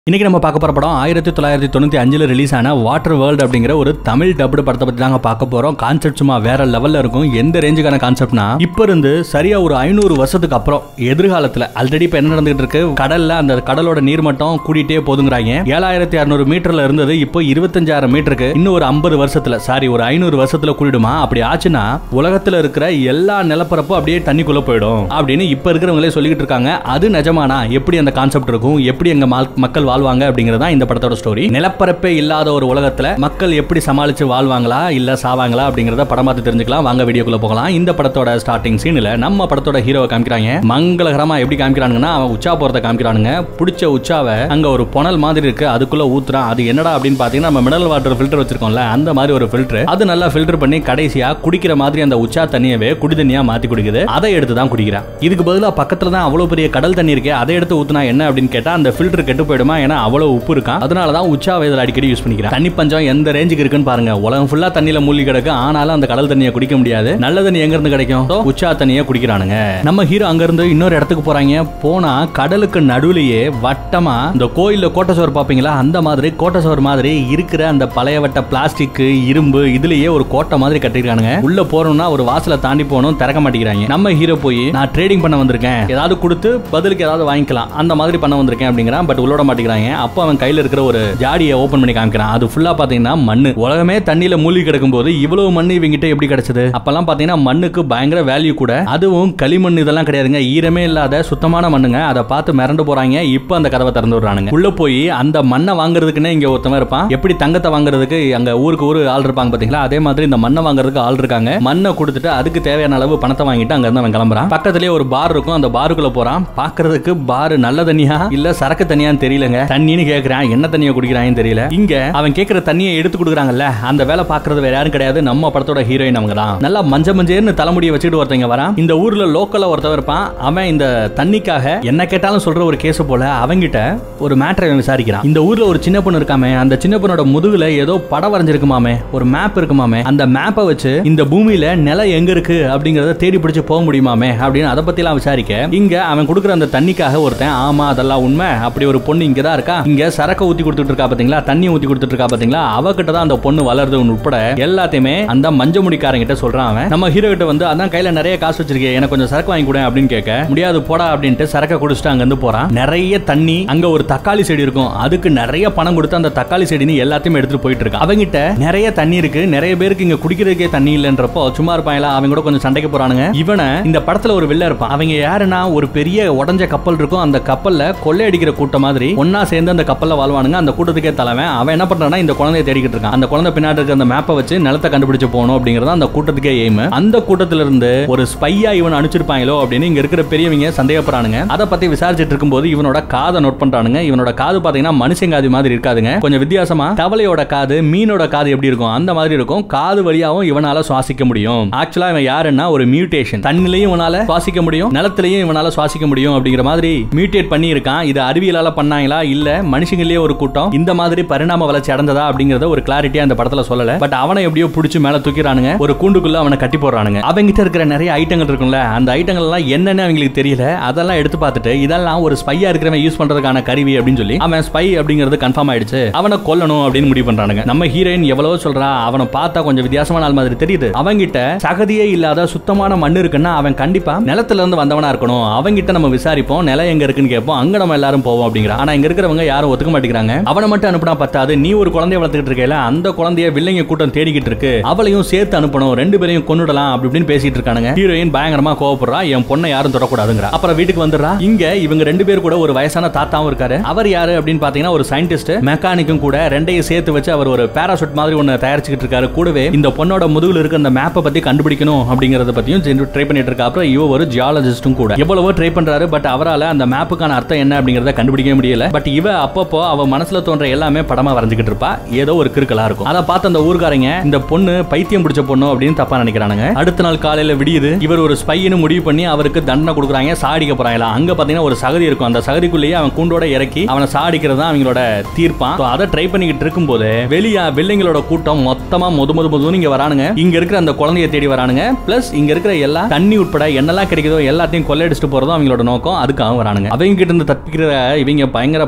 இன்னைக்கு நம்ம பார்க்க போற படம் ஆயிரத்தி தொள்ளாயிரத்தி தொண்ணூத்தி அஞ்சுல ரிலீஸ் ஆன வாட்டர் வேர்ல்டு அப்படிங்கிற ஒரு தமிழ் டப்டு படத்தை பத்தி தாங்க பார்க்க போறோம் கான்செப்ட் சும்மா வேற லெவல்ல இருக்கும் எந்த ரேஞ்சுக்கான கான்செப்ட்னா இப்ப இருந்து சரியா ஒரு ஐநூறு வருஷத்துக்கு அப்புறம் எதிர்காலத்துல ஆல்ரெடி இப்ப என்ன நடந்துகிட்டு இருக்கு கடல்ல அந்த கடலோட நீர்மட்டம் கூடிட்டே போதுங்கிறாங்க ஏழாயிரத்தி அறுநூறு மீட்டர்ல இருந்தது இப்போ இருபத்தஞ்சாயிரம் மீட்டருக்கு இன்னும் ஒரு ஐம்பது வருஷத்துல சாரி ஒரு ஐநூறு வருஷத்துல கூடிடுமா அப்படி ஆச்சுன்னா உலகத்துல இருக்கிற எல்லா நிலப்பரப்பும் அப்படியே தண்ணிக்குள்ள போயிடும் அப்படின்னு இப்ப இருக்கிறவங்களே சொல்லிக்கிட்டு இருக்காங்க அது நிஜமானா எப்படி அந்த கான்செப்ட் இருக்கும் எப்படி எங்க மால்- மக்கள் வாழ்வாங்க அப்படிங்கறதா இந்த படத்தோட ஸ்டோரி நிலப்பரப்பே இல்லாத ஒரு உலகத்துல மக்கள் எப்படி சமாளிச்சு வாழ்வாங்களா இல்ல சாவாங்களா அப்படிங்கறத படம் பார்த்து தெரிஞ்சுக்கலாம் வாங்க வீடியோக்குள்ள போகலாம் இந்த படத்தோட ஸ்டார்டிங் சீன்ல நம்ம படத்தோட ஹீரோவை காமிக்கிறாங்க மங்களகரமா எப்படி காமிக்கிறானுங்கன்னா அவன் உச்சா போறத காமிக்கிறானுங்க பிடிச்ச உச்சாவை அங்க ஒரு புனல் மாதிரி இருக்கு அதுக்குள்ள ஊத்துறான் அது என்னடா அப்படின்னு பாத்தீங்கன்னா நம்ம மினரல் வாட்டர் ஃபில்டர் வச்சிருக்கோம்ல அந்த மாதிரி ஒரு ஃபில்டர் அது நல்லா ஃபில்டர் பண்ணி கடைசியா குடிக்கிற மாதிரி அந்த உச்சா தண்ணியவே குடி தண்ணியா மாத்தி குடிக்குது அதை எடுத்து தான் குடிக்கிறான் இதுக்கு பதிலா பக்கத்துல தான் அவ்வளவு பெரிய கடல் தண்ணி இருக்கே அதை எடுத்து ஊத்துனா என்ன அப்படின்னு கேட்டா அந்த ஃபில்டர் கெட்டு போயிடுமா ஏன்னா அவ்வளவு உப்பு இருக்கான் அதனால தான் உச்சா இதில் அடிக்கடி யூஸ் பண்ணிக்கிறான் தண்ணி பஞ்சம் எந்த ரேஞ்சுக்கு இருக்குன்னு பாருங்க உலகம் ஃபுல்லா தண்ணியில மூழ்கி கிடக்கு ஆனாலும் அந்த கடல் தண்ணியை குடிக்க முடியாது நல்ல தண்ணி எங்க இருந்து கிடைக்கும் So, உச்சா தண்ணியை குடிக்கிறானுங்க நம்ம ஹீரோ அங்க இருந்து இன்னொரு இடத்துக்கு போறாங்க போனா கடலுக்கு நடுவுலயே வட்டமா இந்த கோயில்ல கோட்டை சோறு பாப்பீங்களா அந்த மாதிரி கோட்டை சோறு மாதிரி இருக்கிற அந்த பழைய வட்ட பிளாஸ்டிக் இரும்பு இதுலயே ஒரு கோட்டை மாதிரி கட்டிருக்கானுங்க உள்ள போறோம்னா ஒரு வாசலை தாண்டி போகணும் திறக்க மாட்டேங்கிறாங்க நம்ம ஹீரோ போய் நான் ட்ரேடிங் பண்ண வந்திருக்கேன் ஏதாவது கொடுத்து பதிலுக்கு ஏதாவது வாங்கிக்கலாம் அந்த மாதிரி பண்ண வந்திருக்கேன் அப்படிங்கிறான் பட் உள்ளோட மாட்டேங்கிறாங்க அப்போ அவன் கையில இருக்கிற ஒரு ஜாடியை ஓபன் பண்ணி காமிக்கிறான் அது ஃபுல்லா பாத்தீங்கன்னா மண்ணு உலகமே தண்ணியில மூழ்கி கிடக்கும் போது இவ்வளவு மண்ணு இவங்கிட்ட எப்படி கிடைச்சது அப்பெல்லாம் பாத்தீங்கன்னா மண்ணுக்கு பயங்கர வேல்யூ கூட அதுவும் களிமண் இதெல்லாம் கிடையாதுங்க ஈரமே இல்லாத சுத்தமான மண்ணுங்க அதை பார்த்து மிரண்டு போறாங்க இப்போ அந்த கதவை திறந்து விடுறானுங்க உள்ள போய் அந்த மண்ணை வாங்குறதுக்குன்னே இங்க ஒருத்தவன் இருப்பான் எப்படி தங்கத்தை வாங்குறதுக்கு அங்க ஊருக்கு ஊரு ஆள் இருப்பாங்க பாத்தீங்களா அதே மாதிரி இந்த மண்ணை வாங்குறதுக்கு ஆள் இருக்காங்க மண்ணை கொடுத்துட்டு அதுக்கு தேவையான அளவு பணத்தை வாங்கிட்டு அங்க இருந்து அவன் கிளம்புறான் பக்கத்துலயே ஒரு பார் இருக்கும் அந்த பாருக்குள்ள போறான் பாக்குறதுக்கு பார் நல்ல தண்ணியா இல்ல சரக்கு தண்ணியான்னு தெரியலங்க தண்ணின்னு கேக்குறான் என்ன தண்ணியை குடிக்கிறான்னு தெரியல இங்க அவன் கேக்குற தண்ணியை எடுத்து கொடுக்குறாங்கல்ல அந்த வேலை பாக்குறது வேற யாரும் கிடையாது நம்ம படத்தோட ஹீரோயின் அவங்க தான் நல்லா மஞ்ச மஞ்சேன்னு தலைமுடியை வச்சுட்டு ஒருத்தங்க வரான் இந்த ஊர்ல லோக்கல்ல ஒருத்தவன் இருப்பான் அவன் இந்த தண்ணிக்காக என்ன கேட்டாலும் சொல்ற ஒரு கேஸ் போல அவங்கிட்ட ஒரு மேட்டரை விசாரிக்கிறான் இந்த ஊர்ல ஒரு சின்ன பொண்ணு இருக்காமே அந்த சின்ன பொண்ணோட முதுகுல ஏதோ படம் வரைஞ்சிருக்குமாமே ஒரு மேப் இருக்குமாமே அந்த மேப்பை வச்சு இந்த பூமியில நிலம் எங்க இருக்கு அப்படிங்கறத தேடி பிடிச்சு போக முடியுமாமே அப்படின்னு அதை பத்தி எல்லாம் விசாரிக்க இங்க அவன் கொடுக்குற அந்த தண்ணிக்காக ஒருத்தன் ஆமா அதெல்லாம் உண்மை அப்படி ஒரு பொண்ணு இங்க தான் இருக்கா இங்க சரக்கு ஊத்தி கொடுத்துட்டு இருக்கா பாத்தீங்களா தண்ணி ஊத்தி கொடுத்துட்டு இருக்கா பாத்தீங்களா அவகிட்ட தான் அந்த பொண்ணு வளருது உட்பட எல்லாத்தையுமே அந்த மஞ்ச முடிக்காரங்கிட்ட சொல்றான் அவன் நம்ம ஹீரோ கிட்ட வந்து அதான் கையில நிறைய காசு வச்சிருக்கேன் எனக்கு கொஞ்சம் சரக்கு வாங்கி கொடு அப்படின்னு கேட்க முடியாது போடா அப்படின்ட்டு சரக்க குடிச்சிட்டு அங்க இருந்து போறான் நிறைய தண்ணி அங்க ஒரு தக்காளி செடி இருக்கும் அதுக்கு நிறைய பணம் கொடுத்து அந்த தக்காளி செடின்னு எல்லாத்தையும் எடுத்துட்டு போயிட்டு இருக்கான் அவங்கிட்ட நிறைய தண்ணி இருக்கு நிறைய பேருக்கு இங்க குடிக்கிறதுக்கே தண்ணி இல்லைன்றப்போ சும்மா இருப்பாங்களா அவங்க கூட கொஞ்சம் சண்டைக்கு போறானுங்க இவனை இந்த படத்துல ஒரு வில்ல இருப்பான் அவங்க யாருன்னா ஒரு பெரிய உடஞ்ச கப்பல் இருக்கும் அந்த கப்பல்ல கொள்ளையடிக்கிற கூட்டம் மாதிரி ஒன்னா சேர்ந்து அந்த கப்பல்ல வாழ்வானுங்க அந்த கூட்டத்துக்கே தலைவன் அவன் என்ன பண்றான்னா இந்த குழந்தைய தேடிக்கிட்டு இருக்கான் அந்த குழந்தை பின்னாடி இருக்க அந்த மேப்பை வச்சு நிலத்தை கண்டுபிடிச்சு போகணும் அப்படிங்கறது அந்த கூட்டத்துக்கே எய்ம் அந்த கூட்டத்துல இருந்து ஒரு ஸ்பையா இவன் அனுப்பிச்சிருப்பாங்களோ அப்படின்னு இங்க இருக்கிற பெரியவங்க சந்தேகப்படுறானுங்க அதை பத்தி விசாரிச்சிட்டு இருக்கும்போது இவனோட காதை நோட் பண்றானுங்க இவனோட காது பாத்தீங்கன்னா மனுஷங்காதி மாதிரி இருக்காதுங்க கொஞ்சம் வித்தியாசமா தவளையோட காது மீனோட காது எப்படி இருக்கும் அந்த மாதிரி இருக்கும் காது வழியாவும் இவனால சுவாசிக்க முடியும் ஆக்சுவலா இவன் யாருன்னா ஒரு மியூட்டேஷன் தண்ணிலையும் இவனால சுவாசிக்க முடியும் நிலத்திலையும் இவனால சுவாசிக்க முடியும் அப்படிங்கிற மாதிரி மியூட்டேட் பண்ணி இருக்கான் இது அறிவியலால பண்ணாங்களா இல்ல மனுஷங்களே ஒரு கூட்டம் இந்த மாதிரி பரிணாம வளர்ச்சி அடைந்ததா அப்படிங்கறத ஒரு கிளாரிட்டியா அந்த படத்துல சொல்லல பட் அவனை எப்படியோ புடிச்சு மேல தூக்கிறானுங்க ஒரு கூண்டுக்குள்ள அவனை கட்டி போடுறானுங்க அவங்கிட்ட இருக்கிற நிறைய ஐட்டங்கள் இருக்கும்ல அந்த ஐட்டங்கள் எல்லாம் என்னன்னு அவங்களுக்கு தெரியல அதெல்லாம் எடுத்து பார்த்துட்டு இதெல்லாம் ஒரு ஸ்பையா இருக்கிறவன் யூஸ் பண்றதுக்கான கருவி அப்படின்னு சொல்லி அவன் ஸ்பை அப்படிங்கிறது கன்ஃபார்ம் ஆயிடுச்சு அவனை கொல்லணும் அப்படின்னு முடிவு பண்றானுங்க நம்ம ஹீரோயின் எவ்வளவோ சொல்றா அவனை பார்த்தா கொஞ்சம் வித்தியாசமான ஆள் மாதிரி தெரியுது அவங்கிட்ட சகதியே இல்லாத சுத்தமான மண் இருக்குன்னா அவன் கண்டிப்பா நிலத்துல இருந்து வந்தவனா இருக்கணும் அவங்கிட்ட நம்ம விசாரிப்போம் நிலம் எங்க இருக்குன்னு கேட்போம் அங்க நம்ம எல்லாரும் போவோம் அப்படிங்கிற ஆனா இங்க இருக்கிறவங்க யாரும் ஒத்துக்க மாட்டேங்கிறாங்க அவனை மட்டும் அனுப்புனா பத்தாது நீ ஒரு குழந்தைய வளர்த்துக்கிட்டு இருக்கல அந்த குழந்தைய வில்லைங்க கூட்டம் தேடிக்கிட்டு இருக்கு அவளையும் சேர்த்து அனுப்பணும் ரெண்டு பேரையும் கொன்னுடலாம் அப்படி இப்படின்னு பேசிட்டு இருக்கானுங்க ஹீரோயின் பயங்கரமா கோவப்படுறா என் பொண்ணை யாரும் தொடக்கூடாதுங்கிற அப்புறம் வீட்டுக்கு வந்துடுறா இங்க இவங்க ரெண்டு பேர் கூட ஒரு வயசான தாத்தாவும் இருக்காரு அவர் யாரு அப்படின்னு பாத்தீங்கன்னா ஒரு சயின்டிஸ்ட் மெக்கானிக்கும் கூட ரெண்டையும் சேர்த்து வச்சு அவர் ஒரு பேராசூட் மாதிரி ஒன்னு தயாரிச்சுக்கிட்டு இருக்காரு கூடவே இந்த பொண்ணோட முதுகுல இருக்க அந்த மேப்பை பத்தி கண்டுபிடிக்கணும் அப்படிங்கறத பத்தியும் ட்ரை பண்ணிட்டு இருக்கா அப்புறம் இவ ஒரு ஜியாலஜிஸ்டும் கூட எவ்வளவோ ட்ரை பண்றாரு பட் அவரால அந்த மேப்புக்கான அர்த்தம் என்ன அப்படிங்கறத கண்டுபிடிக்க முடியல பட் இவ அப்பப்போ அவ மனசுல தோன்ற எல்லாமே படமா வரைஞ்சுக்கிட்டு இருப்பா ஏதோ ஒரு கிறுக்கலா இருக்கும் அதை பார்த்து அந்த ஊர்காரங்க இந்த பொண்ணு பைத்தியம் பிடிச்ச பொண்ணு அப்படின்னு தப்பா நினைக்கிறானுங்க அடுத்த நாள் காலையில விடியுது இவர் ஒரு ஸ்பைன்னு முடிவு பண்ணி அவருக்கு தண்டனை கொடுக்குறாங்க சாடிக்க போறாங்களா அங்க பாத்தீங்கன்னா ஒரு சகதி இருக்கும் அந்த சகதிக்குள்ளேயே அவன் கூண்டோட இறக்கி அவனை சாடிக்கிறது தான் அவங்களோட தீர்ப்பான் So அதை ட்ரை பண்ணிக்கிட்டு இருக்கும்போது வெளியா வில்லைங்களோட கூட்டம் மொத்தமா முது முது முதுன்னு இங்க வரானுங்க இங்க இருக்கிற அந்த குழந்தைய தேடி வரானுங்க பிளஸ் இங்க இருக்கிற எல்லா தண்ணி உட்பட என்னெல்லாம் கிடைக்குதோ எல்லாத்தையும் கொள்ளையடிச்சிட்டு போறதும் அவங்களோட நோக்கம் அதுக்காக வரானுங்க அவங்க கிட்ட இருந்து தப்பிக்கிற இவங்க பயங்கர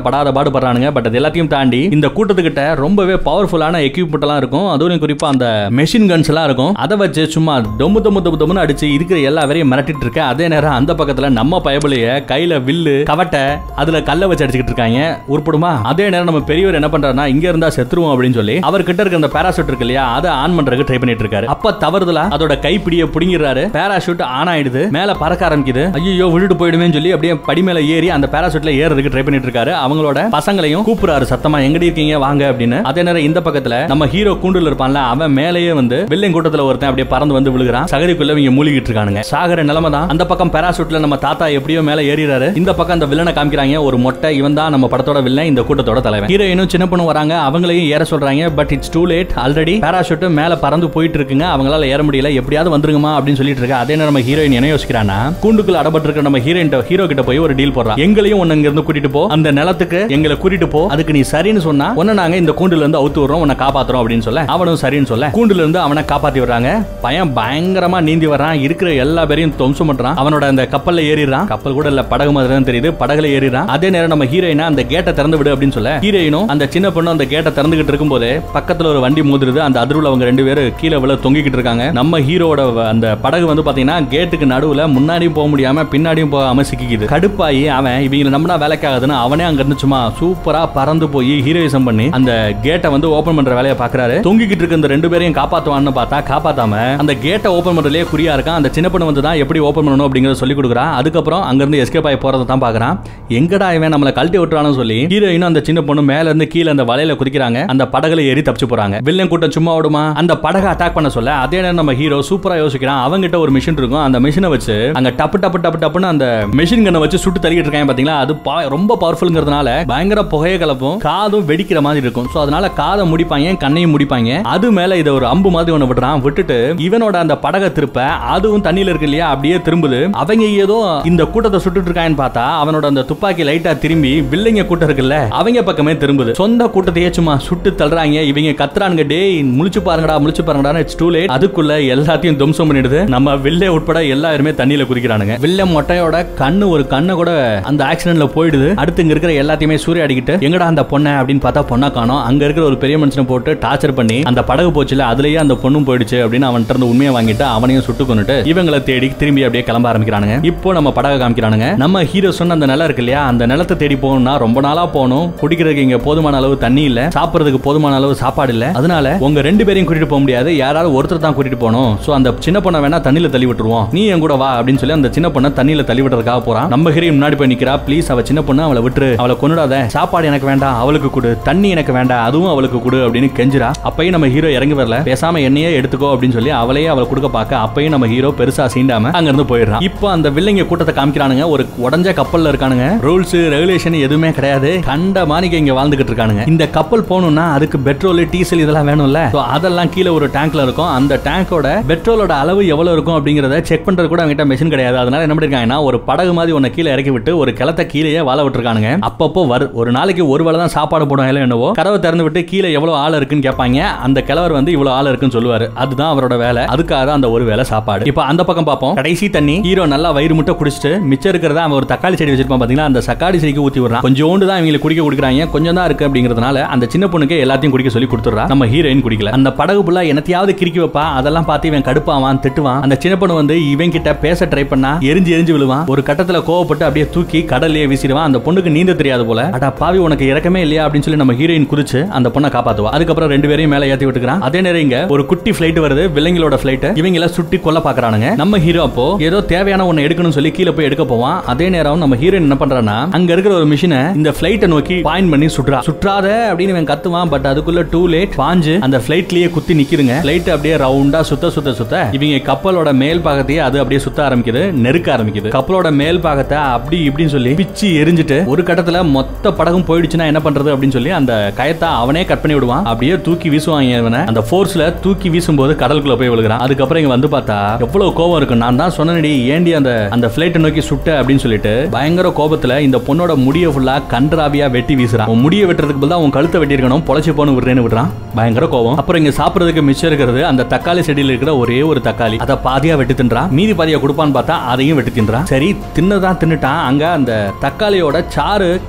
படாத பாடுபடுறானுங்க பட் அது எல்லாத்தையும் தாண்டி இந்த கூட்டத்துக்கிட்ட ரொம்பவே பவர்ஃபுல்லான எக்யூப்மெண்ட் எல்லாம் இருக்கும் அதுவும் குறிப்பா அந்த மெஷின் கன்ஸ் எல்லாம் இருக்கும் அதை வச்சு சும்மா தொம்மு தொம்மு தொம்மு தொம்முன்னு அடிச்சு இருக்கிற எல்லா வரையும் மிரட்டிட்டு இருக்க அதே நேரம் அந்த பக்கத்துல நம்ம பயபலைய கையில வில்லு கவட்டை அதுல கல்ல வச்சு அடிச்சுக்கிட்டு இருக்காங்க உருப்படுமா அதே நேரம் நம்ம பெரியவர் என்ன பண்றாருன்னா இங்க இருந்தா செத்துருவோம் அப்படின்னு சொல்லி அவர் கிட்ட இருக்க அந்த பேராசூட் இருக்கு இல்லையா அதை ஆன் பண்றதுக்கு ட்ரை பண்ணிட்டு இருக்காரு அப்ப தவறுதலா அதோட கைப்பிடிய புடிங்கிறாரு பேராஷூட் ஆன் ஆயிடுது மேல பறக்க ஆரம்பிக்குது ஐயோ விழுட்டு போயிடுமேன்னு சொல்லி அப்படியே படி மேல ஏறி அந்த பேராசூட்ல ஏறதுக்கு ட்ரை பண்ணிட்டு இருக்காரு அவங்களோட பசங்களையும் கூப்பிடுறாரு சத்தமா எங்கடி இருக்கீங்க வாங்க அப்படின்னு அதே நேரம் இந்த பக்கத்துல நம்ம ஹீரோ கூண்டுல இருப்பான்ல அவன் மேலேயே வந்து வில்லிங் கூட்டத்துல ஒருத்தன் அப்படியே பறந்து வந்து விழுகிறான் சகதிக்குள்ள இவங்க மூழ்கிட்டு இருக்கானுங்க சாகர நிலைமை தான் அந்த பக்கம் பேராசூட்ல நம்ம தாத்தா எப்படியோ மேல ஏறிறாரு இந்த பக்கம் அந்த வில்லனை காமிக்கிறாங்க ஒரு மொட்டை இவன் தான் நம்ம படத்தோட வில்லன் இந்த கூட்டத்தோட தலைவன் ஹீரோயினும் சின்ன பொண்ணு வராங்க அவங்களையும் ஏற சொல்றாங்க but it's too late already parachute மேல பறந்து போயிட்டு இருக்குங்க அவங்களால ஏற முடியல எப்படியாவது வந்துருங்கமா அப்படின்னு சொல்லிட்டு இருக்க அதே நேரம் நம்ம ஹீரோயின் என்ன யோசிக்கிறானா கூண்டுக்குள்ள அடப்பட்டு இருக்க நம்ம ஹீரோயின் ஹீரோ கிட்ட போய் ஒரு டீல் போடுறான் எங்களையும் உன்னை இங்க இருந்து கூட்டிட்டு போ அந்த நிலத்துக்கு எங்களை கூட்டிட்டு போ அதுக்கு நீ சரின்னு சொன்னா உன்னை நாங்க இந்த கூண்டுல இருந்து அவுத்து விடுறோம் உன்னை காப்பாத்துறோம் அப்படின்னு சொல்ல அவனும் சரின்னு சொல்ல கூண்டுல இருந்து அவனை காப்பாத்தி வர்றாங்க பையன் பயங்கரமா நீந்தி வர்றான் இருக்கிற எல்லா பேரையும் துவம்சம் பண்றான் அவனோட அந்த கப்பல்ல ஏறிடுறான் கப்பல் கூட இல்ல படகு மாதிரி தான் தெரியுது படகுல ஏறிடுறான் அதே நேரம் நம்ம ஹீரோயினா அந்த கேட்டை திறந்து விடு அப்படின்னு சொல்ல ஹீரோயினும் அந்த சின்ன பொண்ணு அந்த கேட்டை திறந்துகிட்டு இருக்கும்போது பக்கத்துல ஒரு வண்டி மோதிருது அந்த அதிர்வுல அவங்க ரெண்டு பேரும் கீழே விழ தொங்கிக்கிட்டு இருக்காங்க நம்ம ஹீரோட அந்த படகு வந்து பாத்தீங்கன்னா கேட்டுக்கு நடுவுல முன்னாடியும் போக முடியாம பின்னாடியும் போகாம சிக்கிக்குது கடுப்பாயி அவன் இவங்க நம்மனா வேலைக்கு ஆகுதுன்னு அவனே அங்க இருந்து சும்மா சூப்பரா பறந்து போய் ஹீரோயிசம் பண்ணி அந்த கேட்டை வந்து ஓபன் பண்ற வேலையை பாக்குறாரு தொங்கிக்கிட்டு இருக்க இந்த ரெண்டு பேரையும் காப்பாத்துவான்னு பார்த்தா காப்பாத்தாம அந்த கேட்டை ஓபன் பண்றதுலயே குறியா இருக்கான் அந்த சின்ன பொண்ணு வந்து தான் எப்படி ஓபன் பண்ணணும் அப்படிங்கறத சொல்லி கொடுக்குறா அதுக்கப்புறம் அங்க இருந்து எஸ்கேப் ஆகி போறதை தான் பாக்குறான் எங்கடா இவன் நம்மள கழட்டி விட்டுறான்னு சொல்லி ஹீரோயினும் அந்த சின்ன பொண்ணு மேல இருந்து கீழே அந்த வலையில குதிக்கிறாங்க அந்த படகுல ஏறி தப்பிச்சு போறாங்க வில்லன் கூட்டம் சும்மா ஓடுமா அந்த படகை அட்டாக் பண்ண சொல்ல அதே நேரம் நம்ம ஹீரோ சூப்பரா யோசிக்கிறான் அவங்கிட்ட ஒரு மிஷின் இருக்கும் அந்த மிஷினை வச்சு அங்க டப்பு டப்பு டப்பு டப்புன்னு அந்த மிஷின் கண்ணை வச்சு சுட்டு தள்ளிட்டு இருக்காங்க பாத்தீங்களா அது பா- ரொம்ப பவர்ஃபுல்ங்கிறதுனால பயங்கர புகைய கலப்பும் காதும் வெடிக்கிற மாதிரி இருக்கும் சோ அதனால காதை முடிப்பாங்க கண்ணையும் முடிப்பாங்க அது மேல இதை ஒரு அம்பு மாதிரி ஒண்ணு விடுறான் விட்டுட்டு இவனோட அந்த படகை திருப்ப அதுவும் தண்ணியில இருக்கு இல்லையா அப்படியே திரும்புது அவங்க ஏதோ இந்த கூட்டத்தை சுட்டுட்டு இருக்கான்னு பார்த்தா அவனோட அந்த துப்பாக்கி லைட்டா திரும்பி வில்லைங்க கூட்டம் இருக்குல்ல அவங்க பக்கமே திரும்புது சொந்த கூட்டத்தையே சும்மா சுட்டு தள்ளுறாங்க இவங்க கத்துறானுங்க டேய் முழிச்சு பாருங்கடா முழிச்சு பாருங்கடா இட்ஸ் டூ லேட் அதுக்குள்ள எல்லாத்தையும் தும்சம் பண்ணிடுது நம்ம வில்லே உட்பட எல்லாருமே தண்ணியில குதிக்கிறானுங்க வில்ல மொட்டையோட கண்ணு ஒரு கண்ணு கூட அந்த ஆக்சிடென்ட்ல போயிடுது அடுத்து இங்க இருக்கிற எல்லாத்தையுமே சூரிய அடிக்கிட்டு எங்கடா அந்த பொண்ணை அப்படின்னு பார்த்தா பொண்ணா காணோம் அங்க இருக்கிற ஒரு பெரிய மனுஷனை போட்டு டார்ச்சர் பண்ணி அந்த படகு போச்சுல அதுலயே அந்த பொண்ணும் போயிடுச்சு அப்படின்னு அவன்கிட்ட இருந்து உண்மையை வாங்கிட்டு அவனையும் சுட்டு கொண்டுட்டு இவங்களை தேடி திரும்பி அப்படியே கிளம்ப ஆரம்பிக்கிறானுங்க இப்போ நம்ம படகை காமிக்கிறானுங்க நம்ம ஹீரோ சொன்ன அந்த நிலம் இருக்கு இல்லையா அந்த நிலத்தை தேடி போகணும்னா ரொம்ப நாளா போகணும் குடிக்கிறதுக்கு இங்க போதுமான அளவு தண்ணி இல்ல சாப்பிடுறதுக்கு போதுமான அளவு சாப்பாடு இல்ல அதனால உங்க ரெண்டு பேரையும் கூட்டிட்டு போக முடியாது யாராவது ஒருத்தர் தான் கூட்டிட்டு போகணும் சோ அந்த சின்ன பொண்ணை வேணா தண்ணியில தள்ளி விட்டுருவோம் நீ என் கூட வா அப்படின்னு சொல்லி அந்த சின்ன பொண்ணை தண்ணியில தள்ளி விடுறதுக்காக போறான் நம்ம ஹீரோயின் முன்னாடி போய் நிக்கிறா ப்ளீஸ் அவ சின்ன பொண்ணு அவளை விட்டுரு அவளை கொண்டுடாத சாப்பாடு எனக்கு வேண்டாம் அவளுக்கு கொடு தண்ணி எனக்கு வேண்டாம் அதுவும் அவளுக்கு கொடு அப்படின்னு கெஞ்சுறா அப்பயும் நம்ம ஹீரோ இறங்கி வரல பேசாம என்னையே எடுத்துக்கோ அப்படின்னு சொல்லி அவளையே அவளை கொடுக்க பார்க்க அப்பயும் நம்ம ஹீரோ பெருசா சீண்டாம அங்க இருந்து போயிடுறான் இப்போ அந்த வில்லைங்க கூட்டத்தை காமிக்கிறானுங்க ஒரு உடஞ்ச கப்பல்ல இருக்கானுங்க ரூல்ஸ் ரெகுலேஷன் எதுவுமே கிடையாது கண்ட மாணிக்க இங்க வாழ்ந்துகிட்டு இருக்கானுங்க இந்த கப்பல் போகணும்னா அதுக்கு பெட்ரோல் டீசல் இதெல்லாம் வேணும்ல So அதெல்லாம் கீழே ஒரு டேங்க்ல இருக்கும் அந்த டேங்கோட பெட்ரோலோட அளவு எவ்வளவு இருக்கும் அப்படிங்கறத செக் பண்றது கூட அவங்ககிட்ட மெஷின் கிடையாது அதனால என்ன பண்ணிருக்காங்கன்னா ஒரு படகு மாதிரி ஒன்னு கீழே இறக்கி விட்டு ஒரு கிளத்தை கீழேயே வாழ விட்டுருக்கானுங்க அப்பப்போ வரு ஒரு நாளைக்கு ஒரு வேளை தான் சாப்பாடு போடுவாங்க என்னவோ கதவை திறந்து விட்டு கீழே எவ்வளவு ஆள் இருக்குன்னு கேட்பாங்க அந்த கிழவர் வந்து இவ்வளவு ஆள் இருக்குன்னு சொல்லுவாரு அதுதான் அவரோட வேலை அதுக்காக தான் அந்த ஒரு வேளை சாப்பாடு இப்போ அந்த பக்கம் பார்ப்போம் கடைசி தண்ணி ஹீரோ நல்லா வயிறு முட்டை குடிச்சிட்டு மிச்சம் இருக்கிறத அவன் ஒரு தக்காளி செடி வச்சிருப்பான் பாத்தீங்களா அந்த தக்காளி செடிக்கு ஊத்தி விடுறான் கொஞ்சோண்டு தான் இவங்களுக்கு குடிக்க கொடுக்குறாங்க கொஞ்சம் தான் இருக்கு அப்படிங்கிறதுனால அந்த சின்ன பொண்ணுக்கு எல்லாத்தையும் குடிக்க சொல்லி கொடுத்துறா நம்ம ஹீரோயின் குடிக்கல அந்த படகு புள்ள என்னத்தையாவது கிறுக்கி வைப்பா அதெல்லாம் பார்த்து இவன் கடுப்பாவான் திட்டுவான் அந்த சின்ன பொண்ணு வந்து இவன் கிட்ட பேச ட்ரை பண்ணா எரிஞ்சு எரிஞ்சு விழுவான் ஒரு கட்டத்துல கோவப்பட்டு அப்படியே தூக்கி கடல்லையே வீசிடுவான் அந்த பொண்ணுக்கு நீந்த தெரியாது போல அடா பாவி உனக்கு இறக்கமே இல்லையா அப்படின்னு சொல்லி நம்ம ஹீரோயின் குதிச்சு அந்த பொண்ணை காப்பாத்துவா அதுக்கப்புறம் ரெண்டு பேரையும் மேல ஏத்தி விட்டுக்கிறான் அதே நேரம் இங்க ஒரு குட்டி ஃபிளைட் வருது விலங்குகளோட ஃபிளைட் இவங்கள சுட்டி கொல்ல பாக்குறானுங்க நம்ம ஹீரோ அப்போ ஏதோ தேவையான ஒண்ணு எடுக்கணும்னு சொல்லி கீழே போய் எடுக்க போவான் அதே நேரம் நம்ம ஹீரோயின் என்ன பண்றான்னா அங்க இருக்கிற ஒரு மிஷினை இந்த ஃபிளைட்டை நோக்கி பாயிண்ட் பண்ணி சுட்றா சுற்றாத அப்படின்னு இவன் கத்துவான் பட் அதுக்குள்ள டூ லேட் பாஞ்சு அந்த ஃபிளைட்லயே குத்தி நிக்குதுங்க ஃபிளைட் அப்படியே ரவுண்டா சுத்த சுத்த சுத்த இவங்க கப்பலோட மேல் பாகத்தையே அது அப்படியே சுத்த ஆரம்பிக்குது நெருக்க ஆரம்பிக்குது கப்பலோட மேல் பாகத்தை அப்படி இப்படின்னு சொல்லி பிச்சு எரிஞ்சிட்டு ஒரு கட்டத்துல மொத்த படகும் போயிடுச்சுன்னா என்ன பண்றது அப்படின்னு சொல்லி அந்த கயத்தை அவனே கட் பண்ணி விடுவான் அப்படியே தூக்கி வீசுவாங்க இவனை அந்த ஃபோர்ஸ்ல தூக்கி வீசும்போது கடலுக்குள்ள போய் விழுகிறான் அதுக்கப்புறம் இங்க வந்து பார்த்தா எவ்வளவு கோவம் இருக்கு நான் தான் சொன்னேன்டி ஏண்டி அந்த அந்த பிளைட்டை நோக்கி சுட்ட அப்படின்னு சொல்லிட்டு பயங்கர கோபத்துல இந்த பொண்ணோட முடிய ஃபுல்லா கன்றாவியா வெட்டி வீசுறான் உன் முடிய வெட்டுறதுக்கு பதிலா உன் கழுத்தை வெட்டி இருக்கணும் பொழைச்சு போன்னு விடுறேன்னு விடுறான் பயங்கர கோவம் அப்புறம் இங்க சாப்பிடுறதுக்கு மிச்சம் இருக்கிறது அந்த தக்காளி செடியில் இருக்கிற ஒரே ஒரு தக்காளி அதை பாதியா வெட்டி தின்றான் மீதி பாதியா கொடுப்பான்னு பார்த்தா அதையும் வெட்டி தின்றான் சரி தின்னதான் தின்னுட்டான் அங்க அந்த தக்காளியோட சாறு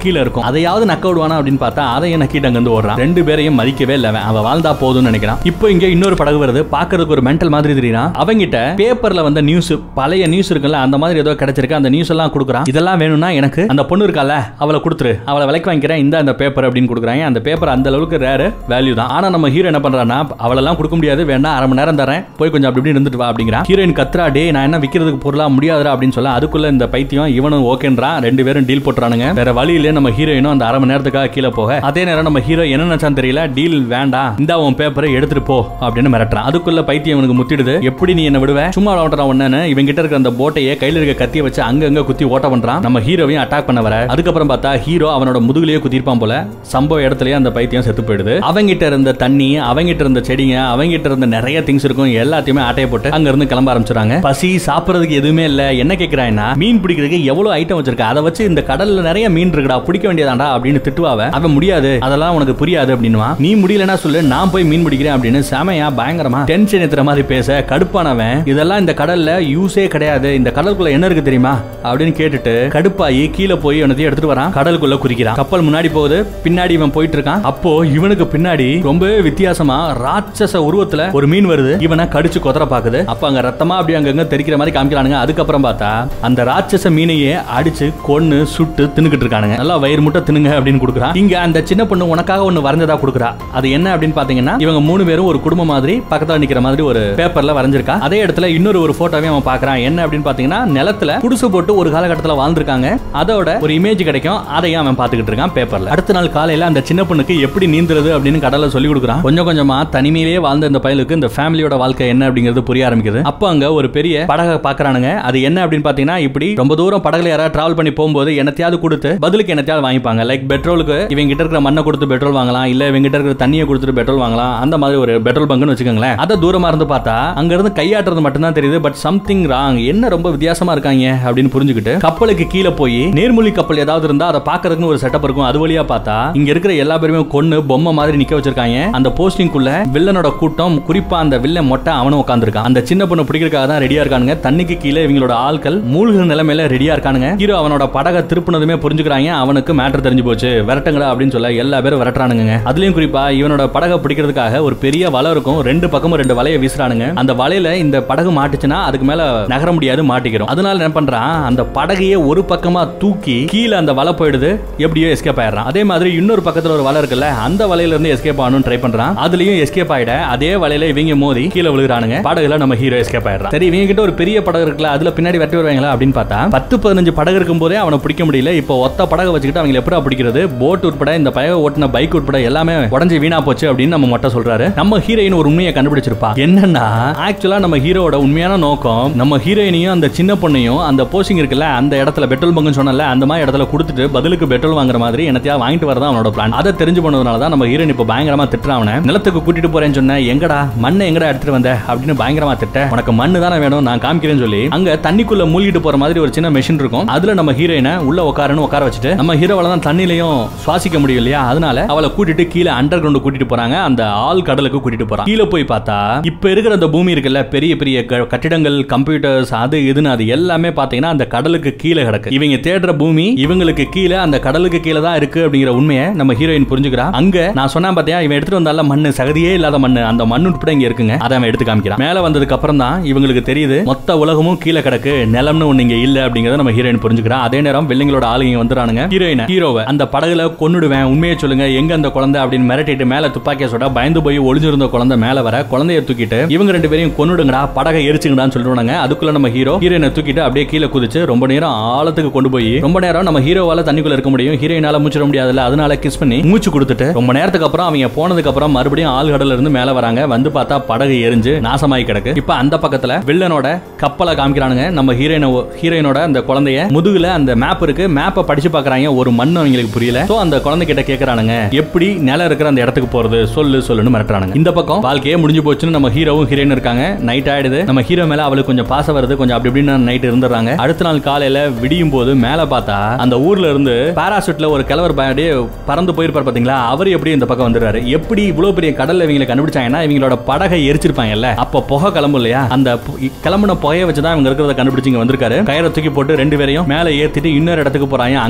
கீழே இருக்கும் அதையாவது நக்க விடுவானா அப்படின்னு பார்த்தா அதையும் நக்கிட்டு அங்க இருந்து ஓடுறான் ரெண்டு பேரையும் மதிக்கவே இல்லை அவன். அவன் வாழ்ந்தா போதும்னு நினைக்கிறான் இப்போ இங்க இன்னொரு படகு வருது பாக்குறதுக்கு ஒரு மென்டல் மாதிரி தெரியுறான் அவங்கிட்ட பேப்பர்ல வந்த நியூஸ் பழைய நியூஸ் இருக்குல்ல அந்த மாதிரி ஏதோ கிடைச்சிருக்கு அந்த நியூஸ் எல்லாம் கொடுக்குறான் இதெல்லாம் வேணும்னா எனக்கு அந்த பொண்ணு இருக்கால அவளை கொடுத்துரு அவளை விலைக்கு வாங்கிக்கிறேன் இந்த அந்த பேப்பர் அப்படின்னு கொடுக்குறாங்க அந்த பேப்பர் அந்த அளவுக்கு ரேரு வேல்யூ தான் ஆனா நம்ம ஹீரோ என்ன பண்றான்னா அவளெல்லாம் கொடுக்க முடியாது வேணா அரை மணி நேரம் தரேன் போய் கொஞ்சம் அப்படி இப்படி இருந்துட்டு வா அப்படிங்கிறான் ஹீரோயின் கத்ரா டே நான் என்ன விக்கிறதுக்கு பொருளா முடியாதுடா அப்படின்னு சொல்ல அதுக்குள்ள இந்த பைத்தியம் இவனும் ஓகேன்றான் ரெண்டு பேரும் டீல் போட்டுறானுங்க வேற வழியில நம்ம ஹீரோயினும் அந்த அரை மணி நேரத்துக்காக கீழே போக அதே நேரம் நம்ம ஹீரோ என்ன நினைச்சான்னு தெரியல டீல் வேண்டாம் இந்த உன் பேப்பரை எடுத்துட்டு போ அப்படின்னு மிரட்டுறான் அதுக்குள்ள பைத்தியம் இவனுக்கு முத்திடுது எப்படி நீ என்ன விடுவ சும்மா விளாட்டுறான் ஒன்னு இவன் கிட்ட இருக்கிற அந்த போட்டையே கையில இருக்க கத்திய வச்சு அங்கங்க குத்தி ஓட்ட பண்றான் நம்ம ஹீரோவையும் அட்டாக் பண்ண வர அதுக்கப்புறம் பார்த்தா ஹீரோ அவனோட முதுகுலயே குத்திருப்பான் போல சம்பவ இடத்துலயே அந்த பைத்தியம் செத்து போயிடுது அவங்கிட்ட இருந்த தண்ணி அவங்கிட்ட இருந்த செடிங்க அவங்கிட்ட இருந்த நிறைய திங்ஸ் இருக்கும் எல்லாத்தையுமே ஆட்டைய போட்டு அங்க இருந்து கிளம்ப ஆரம்பிச்சுறாங்க பசி சாப்பிடறதுக்கு எதுவுமே இல்ல என்ன கேக்குறான்னா மீன் பிடிக்கிறதுக்கு எவ்வளவு ஐட்டம் வச்சிருக்க அதை வச்சு இந்த கடல்ல நிறைய மீன் இருக்குடா பிடிக்க வேண்டியதாண்டா அப்படின்னு திட்டுவாவ அவன் முடியாது அதெல்லாம் உனக்கு புரியாது அப்படின்னுவா நீ முடியலன்னா சொல்லு நான் போய் மீன் பிடிக்கிறேன் அப்படின்னு செமையா பயங்கரமா டென்ஷன் ஏத்துற மாதிரி பேச கடுப்பானவன் இதெல்லாம் இந்த கடல்ல யூஸே கிடையாது இந்த கடலுக்குள்ள என்ன இருக்கு தெரியுமா அப்படின்னு கேட்டுட்டு கடுப்பாயி கீழே போய் இவனத்தையும் எடுத்துட்டு வரான் கடலுக்குள்ள குறிக்கிறான் கப்பல் முன்னாடி போகுது பின்னாடி இவன் போயிட்டு இருக்கான் அப்போ இவனுக்கு பின்னாடி ரொம்பவே வித்தியாசமா ராட்சச உருவத்துல ஒரு மீன் வருது இவனை கடிச்சு கொதற பாக்குது அப்ப அங்க ரத்தமா அப்படி அங்கங்க தெரிக்கிற மாதிரி காமிக்கிறானுங்க அதுக்கப்புறம் பார்த்தா அந்த ராட்சச மீனையே அடிச்சு கொன்னு சுட்டு தின்னுக்கிட்டு இருக்கானுங்க நல்லா வயிறு முட்டை தின்னுங்க அப்படின்னு கொடுக்குறான் இங்க அந்த சின்ன பொண்ணு உனக்காக ஒண்ணு வரைஞ்சதா கொடுக்குறா அது என்ன அப்படின்னு பாத்தீங்கன்னா இவங்க மூணு பேரும் ஒரு குடும்பம் மாதிரி பக்கத்துல நிக்கிற மாதிரி ஒரு பேப்பர்ல வரைஞ்சிருக்கா அதே இடத்துல இன்னொரு ஒரு போட்டோவையும் அவன் பாக்குறான் என்ன அப்படின்னு பாத்தீங்கன்னா நிலத்துல குடிசை போட்டு ஒரு காலகட்டத்துல வாழ்ந்திருக்காங்க அதோட ஒரு இமேஜ் கிடைக்கும் அதையும் அவன் பாத்துக்கிட்டு இருக்கான் பேப்பர்ல அடுத்த நாள் காலையில அந்த சின்ன பொண்ணுக்கு எப்படி நீந்துறது அப்படின்னு கடல்ல சொல்லி கொடுக்குறான் கொஞ்சம் கொஞ்சமா தனிமையிலேயே வாழ்ந்த இந்த பயலுக்கு இந்த ஃபேமிலியோட வாழ்க்கை என்ன அப்படிங்கிறது புரிய ஆரம்பிக்குது அப்போ அங்க ஒரு பெரிய படகை பாக்குறானுங்க அது என்ன அப்படின்னு பாத்தீங்கன்னா இப்படி ரொம்ப தூரம் படகுல யாராவது டிராவல் பண்ணி போகும்போது என்னத்தையாவது கொடுத்து பதிலுக்கு என்னத்தையாவது வாங்கிப்பாங்க லைக் பெட்ரோலுக்கு இவங்க கிட்ட இருக்கிற மண்ணை கொடுத்து பெட்ரோல் வாங்கலாம் இல்ல இவங்க கிட்ட இருக்கிற தண்ணியை கொடுத்துட்டு பெட்ரோல் வாங்கலாம் அந்த மாதிரி ஒரு பெட்ரோல் பங்குன்னு வச்சுக்கோங்களேன் அதை தூரமா இருந்து பார்த்தா அங்க இருந்து கையாட்டுறது மட்டும்தான் தெரியுது பட் சம்திங் ராங் என்ன ரொம்ப வித்தியாசமா இருக்காங்க அப்படின்னு புரிஞ்சுக்கிட்டு கப்பலுக்கு கீழே போய் நீர்மூழ்கி கப்பல் ஏதாவது இருந்தா அதை பாக்குறதுக்கு ஒரு செட்டப் இருக்கும் அது வழியா பார்த்தா இங்க இருக்கிற எல்லா பேருமே கொன்னு பொம்மை மாதிரி நிக்க வச்சிருக்காங்க அந்த போஸ்டிங்குள்ள வில்லனோட கூட்டம் குறிப்பா அந்த வில்லன் மொட்டை அவனும் உட்காந்துருக்கான் அந்த சின்ன பொண்ணு பிடிக்கிறதுக்காக தான் ரெடியா இருக்கானுங்க தண்ணிக்கு கீழே இவங்களோட ஆட்கள் மூழ்கிற நிலைமையில ரெடியா இருக்கானுங்க ஹீரோ அவனோட படகை திருப்பினதுமே புரிஞ்சுக்கிறாங்க அவனுக்கு மேட்டர் தெரிஞ்சு போச்சு விரட்டுங்கடா அப்படின்னு சொல்ல எல்லா பேரும் விரட்டுறானுங்க அதுலயும் குறிப்பா இவனோட படகை பிடிக்கிறதுக்காக ஒரு பெரிய வலை இருக்கும் ரெண்டு பக்கமும் ரெண்டு வலையை வீசுறானுங்க அந்த வலையில இந்த படகு மாட்டுச்சுன்னா அதுக்கு மேல நகர முடியாது மாட்டிக்கிறோம் அதனால என்ன பண்றான் அந்த படகையே ஒரு பக்கமா தூக்கி கீழே அந்த வலை போயிடுது எப்படியோ எஸ்கேப் ஆயிடுறான் அதே மாதிரி இன்னொரு பக்கத்துல ஒரு வலை இருக்குல்ல அந்த வலையில இருந்து எஸ்கேப் ஆகணும்னு ட்ரை பண்றான் அதுலயும் எஸ்கேப் ஆயிட அதே வலையில இவங்க மோதி கீழே விழுகிறானுங்க படகுல நம்ம ஹீரோ எஸ்கேப் ஆயிடுறான் சரி இவங்க கிட்ட ஒரு பெரிய படகு இருக்குல்ல அதுல பின்னாடி வெட்டி வருவாங்களா அப்படின்னு பார்த்தா பத்து பதினஞ்சு படகு இருக்கும் போதே அவனை பிடிக்க முடியல இப்போ ஒத்த படகு வச்சுக்கிட்டு அவங்க எப்படி பிடிக்கிறது போட் உட்பட இந்த படகு ஓட்டின பைக் உட்பட எல்லாமே உடஞ்சி வீணா போச்சு அப்படின்னு நம்ம மொட்டை சொல்றாரு நம்ம ஹீரோயின் ஒரு உண்மையை கண்டுபிடிச்சிருப்பா என்னன்னா ஆக்சுவலா நம்ம ஹீரோவோட உண்மையான நோக்கம் நம்ம ஹீரோயினையும் அந்த சின்ன பொண்ணையும் அந்த போஸ்டிங் இருக்குல்ல அந்த இடத்துல பெட்ரோல் பங்குன்னு சொன்னல அந்த மாதிரி இடத்துல கொடுத்துட்டு பதிலுக்கு பெட்ரோல் வாங்குற மாதிரி என்னத்தையா வாங்கிட்டு வரதான் அவனோட பிளான் அதை தெரிஞ்சு போனதுனால தான் நம்ம ஹீரோயின் இப்போ பயங்கரமா திட்டுறான் அவனை நிலத்துக்கு கூட்டிட்டு போறேன்னு சொன்ன எங்கடா மண்ணை எங்கடா எடுத்துட்டு வந்த அப்படின்னு பயங்கரமா திட்ட உனக்கு மண்ணு தானே வேணும் நான் காமிக்கிறேன்னு சொல்லி அங்க தண்ணிக்குள்ள மூழ்கிட்டு போற மாதிரி ஒரு சின்ன மெஷின் இருக்கும் அதுல நம்ம ஹீரோயினை உள்ள உட்காரன்னு உட்கார வச்சுட்டு நம்ம ஹீரோவால தான் தண்ணிலையும் சுவாசிக்க முடியும் இல்லையா அதனால அவளை கூட்டிட்டு கீழே அண்டர் கிரவுண்ட் கூட்டிட்டு போறாங்க அந்த ஆள் கடலுக்கு கூட்டிட்டு போறாங்க கீழே போய் பார்த்தா இப்ப இருக்கிற அந்த பூமி இருக்குல்ல பெரிய பெரிய க- கட்டிடங்கள் கம்ப்யூட்டர்ஸ் அது இதுன்னு அது எல்லாமே பாத்தீங்கன்னா அந்த கடலுக்கு கீழே கிடக்கு இவங்க தேடுற பூமி இவங்களுக்கு கீழே அந்த கடலுக்கு கீழே தான் இருக்கு அப்படிங்கிற உண்மையை நம்ம ஹீரோயின் புரிஞ்சுக்கிறா அங்க நான் சொன்னா பாத்தியா இவன் எடுத்துட்டு வந்தால மண்ணு சகதியே இல்லாத மண்ணு அந்த மண்ணு உட்பட இங்க இருக்குங்க அதை அவன் எடுத்து காமிக்கிறான் மேல வந்ததுக்கு அப்புறம் தான் இவங்களுக்கு தெரியுது மொத்த உலகமும் கீழே கிடக்கு நிலம்னு ஒண்ணு இங்க இல்ல அப்படிங்கறத நம்ம ஹீரோயின் புரிஞ்சுக்கிறா அதே நேரம் வில்லிங்களோட ஆளுங்க வந்துறானுங்க ஹீரோயின் ஹீரோவை அந்த படகுல கொன்னுடுவேன் உண்மையை சொல்லுங்க எங்க அந்த குழந்தை அப்படின்னு மிரட்டிட்டு மேல துப்பாக்கிய சுட பயந்து போய் ஒளிஞ்சிருந்த குழந்தை மேல வர குழந்தைய தூக்கிட்டு இவங்க ரெண்டு பேரையும் கொன்னுடுங்கடா படகை எரிச்சுங்கடான்னு சொல்லிடுவாங்க அதுக்குள்ள நம்ம ஹீரோ ஹீரோயினை தூக்கிட்டு அப்படியே கீழே குதிச்சு ரொம்ப நேரம் ஆழத்துக்கு கொண்டு போய் ரொம்ப நேரம் நம்ம ஹீரோவால தண்ணிக்குள்ள இருக்க முடியும் ஹீரோயினால மூச்சிட முடியாதுல்ல அதனால கிஸ் பண்ணி மூச்சு கொடுத்துட்டு ரொம்ப நேரத்துக்கு அப்புறம் அவங்க போனதுக்கு அப்புறம் மறுபடியும் ஆழ்கடல்ல இருந்து மேல வராங்க வந்து பார்த்தா படகு எரிஞ்சு நாசமாயி கிடக்கு இப்ப அந்த பக்கத்துல வில்லனோட கப்பலை காமிக்கிறானுங்க நம்ம ஹீரோயின ஹீரோயினோட அந்த குழந்தைய முதுகுல அந்த மேப் இருக்கு மேப்பை படிச்சு பாக்குறாங்க ஒரு மண்ணு அவங்களுக்கு புரியல சோ அந்த குழந்தை கிட்ட கேக்குறானுங்க எப்படி நிலம் இருக்கிற அந்த இடத்துக்கு போறது சொல்லு சொல்லுன்னு மிரட்டுறானுங்க இந்த பக்கம் வாழ்க்கையே முடிஞ்சு போச்சுன்னு நம்ம ஹீரோவும் ஹீரோயின் இருக்காங்க நைட் ஆயிடுது நம்ம ஹீரோ மேல அவளுக்கு கொஞ்சம் பாசம் வருது கொஞ்சம் அப்படி இப்படின்னு நைட் இருந்துடுறாங்க அடுத்த நாள் காலையில விடியும் போது மேல பார்த்தா அந்த ஊர்ல இருந்து பாராசூட்ல ஒரு கிழவர் அப்படியே பறந்து போயிருப்பார் பாத்தீங்களா அவர் எப்படி இந்த பக்கம் வந்துடுறாரு எப்படி இவ்வளவு பெரிய கடல்ல இவங்களை கண்டுபிடிச்சாங்கன்னா இவங்களோட படகை எரிச்சிருப்பாங்கல்ல அப்ப புகை கிளம்பும் இல்லையா அந்த பு- கிளம்புன புகையை வச்சுதான் இவங்க இருக்கிறத கண்டுபிடிச்சு இங்க வந்திருக்காரு கயிறை தூக்கி போட்டு ரெண்டு பேரையும் மேல ஏத்திட்டு இன்னொரு இடத்துக்கு போறாங்க அங்க போனா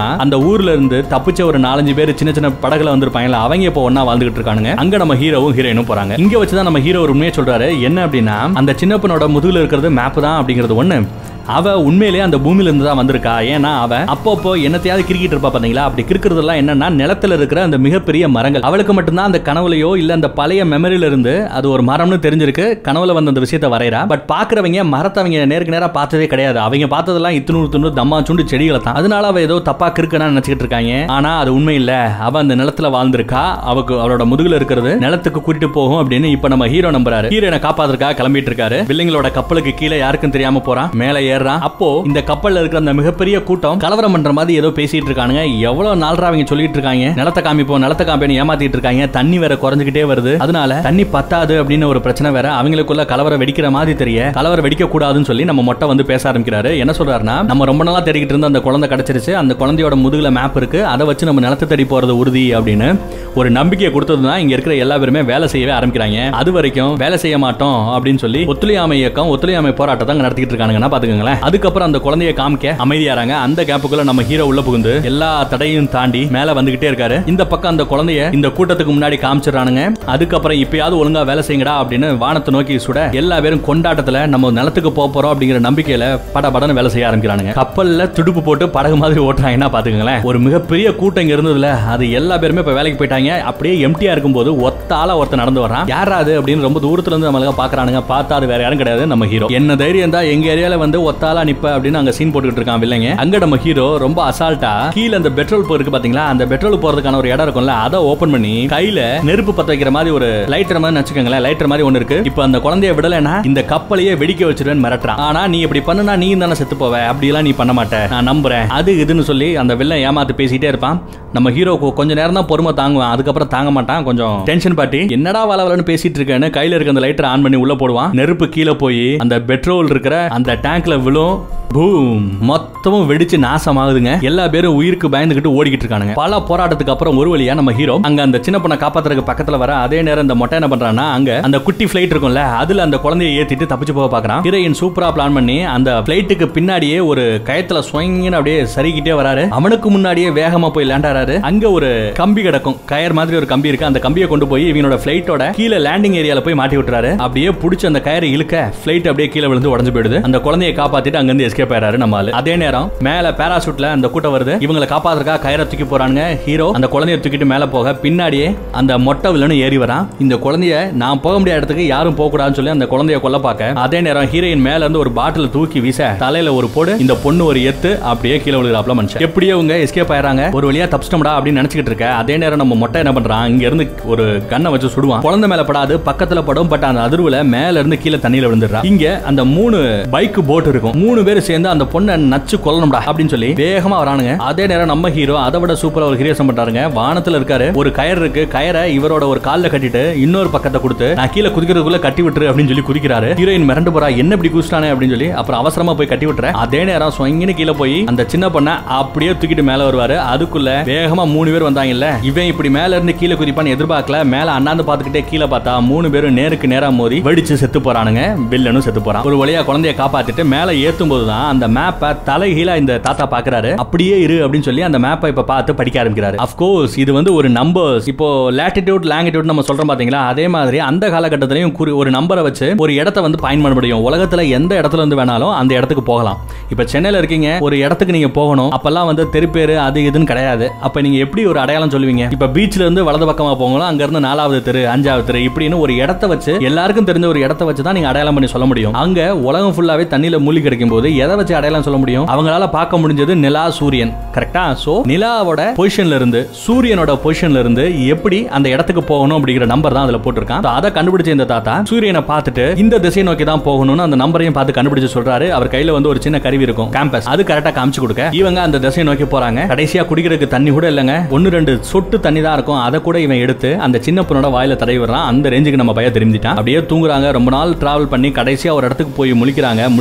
அந்த ஊர்ல இருந்து தப்பிச்ச ஒரு நாலஞ்சு பேர் சின்ன சின்ன படகுல வந்திருப்பாங்கல்ல அவங்க இப்போ ஒண்ணா வாழ்ந்துகிட்டு இருக்கானுங்க அங்க நம்ம ஹீரோவும் ஹீரோயினும் போறாங்க இங்க வச்சுதான் நம்ம ஹீரோ ஒரு உண்மையை சொல்றாரு என்ன அப்படின்னா அந்த சின்ன பொண்ணோட முதுகுல இருக்கிறது மேப் தான் அப்படிங்கிறது ஒண்ணு அவ உண்மையிலேயே அந்த பூமியில இருந்து தான் வந்திருக்கா ஏன்னா அவ அப்பப்போ என்னத்தையாவது கிறுக்கிட்டு இருப்பா பாத்தீங்களா அப்படி கிறுக்கிறதெல்லாம் என்னன்னா நிலத்துல இருக்கிற அந்த மிகப்பெரிய மரங்கள் அவளுக்கு மட்டும்தான் அந்த கனவுலையோ இல்ல அந்த பழைய மெமரியில இருந்து அது ஒரு மரம்னு தெரிஞ்சிருக்கு கனவுல வந்த அந்த விஷயத்தை வரையறா பட் பாக்குறவங்க மரத்தை அவங்க நேருக்கு நேரா பார்த்ததே கிடையாது அவங்க பார்த்ததெல்லாம் இத்துணூறு துணு தம்மா சுண்டு செடிகளை தான் அதனால அவ ஏதோ தப்பா கிறுக்கனா நினைச்சுக்கிட்டு இருக்காங்க ஆனா அது உண்மை இல்ல அவ அந்த நிலத்துல வாழ்ந்திருக்கா அவக்கு அவளோட முதுகுல இருக்கிறது நிலத்துக்கு கூட்டிட்டு போகும் அப்படின்னு இப்ப நம்ம ஹீரோ நம்புறாரு ஹீரோனை காப்பாத்துறதுக்காக கிளம்பிட்டு இருக்காரு வில்லிங்களோட கப்பலுக்கு கீழே யாருக்கும் தெரியாம போறான் மேல ஏறுறான் அப்போ இந்த கப்பல்ல இருக்கிற அந்த மிகப்பெரிய கூட்டம் கலவரம் பண்ற மாதிரி ஏதோ பேசிட்டு இருக்கானுங்க எவ்வளவு நாள் அவங்க சொல்லிட்டு இருக்காங்க நிலத்தை காமிப்போம் நிலத்தை காமிப்போம் ஏமாத்திட்டு இருக்காங்க தண்ணி வேற குறைஞ்சுக்கிட்டே வருது அதனால தண்ணி பத்தாது அப்படின்னு ஒரு பிரச்சனை வேற அவங்களுக்குள்ள கலவரம் வெடிக்கிற மாதிரி தெரிய கலவரம் வெடிக்க கூடாதுன்னு சொல்லி நம்ம மொட்டை வந்து பேச ஆரம்பிக்கிறாரு என்ன சொல்றாருன்னா நம்ம ரொம்ப நாளா தேடிக்கிட்டு இருந்த அந்த குழந்தை கிடைச்சிருச்சு அந்த குழந்தையோட முதுகுல மேப் இருக்கு அதை வச்சு நம்ம நிலத்தை தேடி போறது உறுதி அப்படின்னு ஒரு நம்பிக்கையை கொடுத்ததுன்னா இங்க இருக்கிற எல்லா பேருமே வேலை செய்யவே ஆரம்பிக்கிறாங்க அது வரைக்கும் வேலை செய்ய மாட்டோம் அப்படின்னு சொல்லி ஒத்துழையாமை இயக்கம் ஒத்துழையாமை போராட்டத்தை அங்க நடத்திட்டு இருக்கானுங்கன்னா பாத்துக்கோங்களேன் அதுக்கப்புறம் அந்த குழந்தைய காமிக்க அமைதியாறாங்க அந்த கேப்புக்குள்ள நம்ம ஹீரோ உள்ள புகுந்து எல்லா தடையும் தாண்டி மேல வந்துகிட்டே இருக்காரு இந்த பக்கம் அந்த குழந்தைய இந்த கூட்டத்துக்கு முன்னாடி காமிச்சிடறானுங்க அதுக்கப்புறம் இப்பயாவது ஒழுங்கா வேலை செய்யுங்கடா அப்படின்னு வானத்தை நோக்கி சுட எல்லா பேரும் கொண்டாட்டத்துல நம்ம நிலத்துக்கு போக போறோம் அப்படிங்கிற நம்பிக்கையில பட படன்னு வேலை செய்ய ஆரம்பிக்கிறானுங்க கப்பல்ல துடுப்பு போட்டு படகு மாதிரி ஓட்டுறாங்கன்னா பாத்துக்கோங்களேன் ஒரு மிகப்பெரிய கூட்டம் இங்க இருந்ததுல அது எல்லா பேருமே இப்ப வேலைக்கு போயிட்டாங்க அப்படியே எம்டியா இருக்கும்போது ஒத்த ஆளா ஒருத்தன் நடந்து வரான் யாரா அது அப்படின்னு ரொம்ப தூரத்துல இருந்து நம்மளுக்கு பாக்குறானுங்க பார்த்தா அது வேற யாரும் கிடையாது நம்ம ஹீரோ என்ன தைரியம் தான் எங்க ஏரியால வந்து ஒத்தாலா நிப்ப அப்படின்னு அங்க சீன் போட்டுக்கிட்டு இருக்கான் வில்லைங்க அங்க நம்ம ஹீரோ ரொம்ப அசால்ட்டா கீழ அந்த பெட்ரோல் இருக்கு பாத்தீங்களா அந்த பெட்ரோல் போறதுக்கான ஒரு இடம் இருக்கும்ல அதை ஓபன் பண்ணி கையில நெருப்பு பத்த வைக்கிற மாதிரி ஒரு லைட்டர் மாதிரி வச்சுக்கோங்களேன் லைட்டர் மாதிரி ஒன்னு இருக்கு இப்போ அந்த குழந்தைய விடலைன்னா இந்த கப்பலையே வெடிக்க வச்சிருவேன் மிரட்டுறான் ஆனா நீ இப்படி பண்ணுனா நீ தானே செத்து போவ அப்படிலாம் நீ பண்ண மாட்ட நான் நம்புறேன் அது இதுன்னு சொல்லி அந்த வில்லன் ஏமாத்து பேசிட்டே இருப்பான் நம்ம ஹீரோ கொஞ்ச நேரம் தான் பொறுமை தாங்குவான் அதுக்கப்புறம் தாங்க மாட்டான் கொஞ்சம் டென்ஷன் பாட்டி என்னடா வளவலன்னு பேசிட்டு இருக்கேன்னு கையில இருக்க அந்த லைட்டர் ஆன் பண்ணி உள்ள போடுவான் நெருப்பு கீழே போய் அந்த பெட்ரோல் இருக்கிற அந்த டேங்க்ல விழும் பூம் மொத்தமும் வெடிச்சு நாசமாகுதுங்க எல்லா பேரும் உயிருக்கு பயந்துகிட்டு ஓடிக்கிட்டு இருக்கானுங்க பல போராட்டத்துக்கு அப்புறம் ஒரு வழியா நம்ம ஹீரோ அங்க அந்த சின்ன பொண்ணை காப்பாத்துறதுக்கு பக்கத்துல வர அதே நேரம் இந்த மொட்டை என்ன பண்றான்னா அங்க அந்த குட்டி பிளைட் இருக்கும்ல அதுல அந்த குழந்தையை ஏத்திட்டு தப்பிச்சு போக பாக்குறான் ஹீரோயின் சூப்பரா பிளான் பண்ணி அந்த பிளைட்டுக்கு பின்னாடியே ஒரு கயத்துல ஸ்வங்கின்னு அப்படியே சரிக்கிட்டே வராரு அவனுக்கு முன்னாடியே வேகமா போய் லேண்ட் ஆறாரு அங்க ஒரு கம்பி கிடக்கும் கயர் மாதிரி ஒரு கம்பி இருக்கு அந்த கம்பியை கொண்டு போய் இவனோட பிளைட்டோட கீழே லேண்டிங் ஏரியால போய் மாட்டி விட்டுறாரு அப்படியே புடிச்சு அந்த கயரை இழுக்க பிளைட் அப்படியே கீழே விழுந்து உடஞ்சு போயிடுது அந்த குழந்தையை காப்பாத்திட்டு அங்க இருந்து எஸ்கேப் ஆயிறாரு நம்ம ஆளு அதே நேரம் மேல பேராசூட்ல அந்த கூட்டம் வருது இவங்களை காப்பாத்துறக்கா கயிறை தூக்கி போறானுங்க ஹீரோ அந்த குழந்தைய தூக்கிட்டு மேல போக பின்னாடியே அந்த மொட்டை வில்லனு ஏறி வரான் இந்த குழந்தைய நான் போக முடியாத இடத்துக்கு யாரும் போக கூடாதுன்னு சொல்லி அந்த குழந்தைய கொல்ல பார்க்க அதே நேரம் ஹீரோயின் மேல இருந்து ஒரு பாட்டில் தூக்கி வீச தலையில ஒரு போடு இந்த பொண்ணு ஒரு எத்து அப்படியே கீழே விழுகிறாப்ல மனுஷன் எப்படியோ இவங்க எஸ்கேப் ஆயிறாங்க ஒரு வழியா தப்பிச்சிட்டோம்டா அப்படின்னு நினைச்சுக்கிட்டு இருக்க அதே நேரம் நம்ம மொட்டை என்ன பண்றான் இங்க இருந்து ஒரு கண்ணை வச்சு சுடுவான் குழந்தை மேல படாது பக்கத்துல படும் பட் அந்த அதிர்வுல மேல இருந்து கீழே தண்ணியில விழுந்துடுறா இங்க அந்த மூணு பைக் போட் இருக்கும் மூணு பேர் சேர்ந்து அந்த பொண்ணை நச்சு கொல்லணும்டா அப்படின்னு சொல்லி வேகமா வரானுங்க அதே நேரம் நம்ம ஹீரோ அதை விட சூப்பரா ஒரு ஹீரோசம் பண்றாருங்க வானத்துல இருக்காரு ஒரு கயர் இருக்கு கயரை இவரோட ஒரு கால்ல கட்டிட்டு இன்னொரு பக்கத்தை கொடுத்து நான் கீழே குதிக்கிறதுக்குள்ள கட்டி விட்டுரு அப்படின்னு சொல்லி குதிக்கிறாரு ஹீரோயின் மிரண்டு போறா என்ன இப்படி குதிச்சிட்டானே அப்படின்னு சொல்லி அப்புறம் அவசரமா போய் கட்டி விட்டுற அதே நேரம் சொங்கின்னு கீழே போய் அந்த சின்ன பொண்ணை அப்படியே தூக்கிட்டு மேல வருவாரு அதுக்குள்ள வேகமா மூணு பேர் வந்தாங்கல்ல இவன் இப்படி மேல இருந்து கீழே குதிப்பான்னு எதிர்பார்க்கல மேல அண்ணாந்து பாத்துக்கிட்டே கீழே பார்த்தா மூணு பேரும் நேருக்கு நேரா மோதி வெடிச்சு செத்து போறானுங்க வில்லனும் செத்து போறான் ஒரு வழியா குழந்தைய காப்பாத்திட்டு மேல ஏத்தும் போதுதான் அந்த மேப்பை தலைகீழா இந்த தாத்தா பாக்குறாரு அப்படியே இரு அப்படின்னு சொல்லி அந்த மேப்பை இப்ப பார்த்து படிக்க ஆரம்பிக்கிறாரு அப்கோர்ஸ் இது வந்து ஒரு நம்பர்ஸ் இப்போ லேட்டிடியூட் லாங்கிடியூட் நம்ம சொல்றோம் பாத்தீங்களா அதே மாதிரி அந்த காலகட்டத்திலையும் குறி ஒரு நம்பரை வச்சு ஒரு இடத்த வந்து பயன் பண்ண முடியும் உலகத்துல எந்த இடத்துல இருந்து வேணாலும் அந்த இடத்துக்கு போகலாம் இப்ப சென்னையில இருக்கீங்க ஒரு இடத்துக்கு நீங்க போகணும் அப்பெல்லாம் வந்து தெருப்பேரு அது இதுன்னு கிடையாது அப்ப நீங்க எப்படி ஒரு அடையாளம் சொல்லுவீங்க இப்ப பீச்ல இருந்து வலது பக்கமா போகணும் அங்க இருந்து நாலாவது தெரு அஞ்சாவது தெரு இப்படின்னு ஒரு இடத்த வச்சு எல்லாருக்கும் தெரிஞ்ச ஒரு இடத்த வச்சு தான் நீங்க அடையாளம் பண்ணி சொல்ல முடியும் அங்க உலகம் ஃபுல்லாவே தண்ணியில மூழ்கி கிடைக்கும் போது எதை வச்சு அடையாளம் சொல்ல முடியும் அவங்களால பார்க்க முடிஞ்சது நிலா சூரியன் கரெக்டா சோ நிலாவோட பொசிஷன்ல இருந்து சூரியனோட பொசிஷன்ல இருந்து எப்படி அந்த இடத்துக்கு போகணும் அப்படிங்கிற நம்பர் தான் அதுல போட்டிருக்கான் So, அதை கண்டுபிடிச்ச இந்த தாத்தா சூரியனை பார்த்துட்டு இந்த திசை நோக்கி தான் போகணும்னு அந்த நம்பரையும் பார்த்து கண்டுபிடிச்சு சொல்றாரு அவர் கையில வந்து ஒரு சின்ன கருவி இருக்கும் கேம்பஸ் அது கரெக்டா காமிச்சு கொடுக்க இவங்க அந்த திசை நோக்கி போறாங்க கடைசியா குடிக்கிறதுக்கு தண்ணி கூட இல்லைங்க ஒன்னு ரெண்டு சொட்டு தண்ணி தான் இருக்கும் அதை கூட இவன் எடுத்து அந்த சின்ன பொண்ணோட வாயில தடவி விடுறான் அந்த ரேஞ்சுக்கு நம்ம பையன் திரும்பிட்டான் அப்படியே தூங்குறாங்க ரொம்ப நாள் டிராவல் பண்ணி கடைசியா ஒரு இடத்துக்கு போய் முழிக்கிறாங்க முழிச்சு பார்த்தா